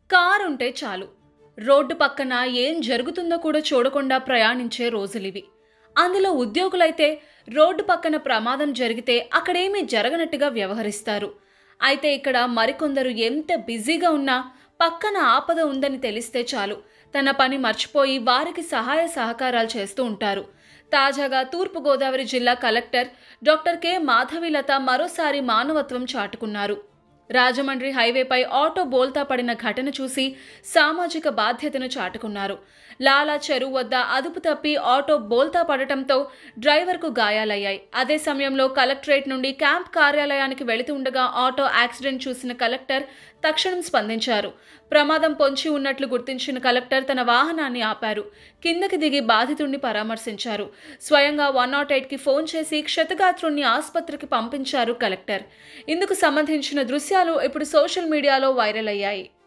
car ఉంటే చాలు road పక్కన ఏం జరుగుతుందో కూడా చూడకుండా ప్రయాణించే రోజులివి అందులో ఉద్యోగులైతే రోడ్డు పక్కన ప్రమాదం జరిగితే అక్కడేమీ జరగనట్టుగా వ్యవహరిస్తారు అయితే ఇక్కడ మరికొందరు ఎంత బిజీగా ఉన్నా పక్కన ఆపద ఉందని తెలిస్తే చాలు తన పని మర్చిపోయి వారికి సహాయ సహకారాలు చేస్తూ ఉంటారు తాజాగా తూర్పుగోదావరి జిల్లా కలెక్టర్ డాక్టర్ కె మాధవిలత మరోసారి మానవత్వం చాటుకున్నారు రాజమండ్రి హైవేపై ఆటో బోల్తా పడిన ఘటన చూసి సామాజిక బాధ్యతను చాటుకున్నారు లాలా చెరువు వద్ద అదుపు తప్పి ఆటో బోల్తా పడటంతో డ్రైవర్కు గాయాలయ్యాయి అదే సమయంలో కలెక్టరేట్ నుండి క్యాంప్ కార్యాలయానికి వెళుతుండగా ఆటో యాక్సిడెంట్ చూసిన కలెక్టర్ తక్షణం స్పందించారు ప్రమాదం పొంచి ఉన్నట్లు గుర్తించిన కలెక్టర్ తన వాహనాన్ని ఆపారు కిందకి దిగి బాధితుడిని పరామర్శించారు స్వయంగా వన్ నాట్ ఎయిట్కి ఫోన్ చేసి క్షతగాత్రుణ్ణి ఆసుపత్రికి పంపించారు కలెక్టర్ ఇందుకు సంబంధించిన దృశ్యాలు ఇప్పుడు సోషల్ మీడియాలో వైరల్ అయ్యాయి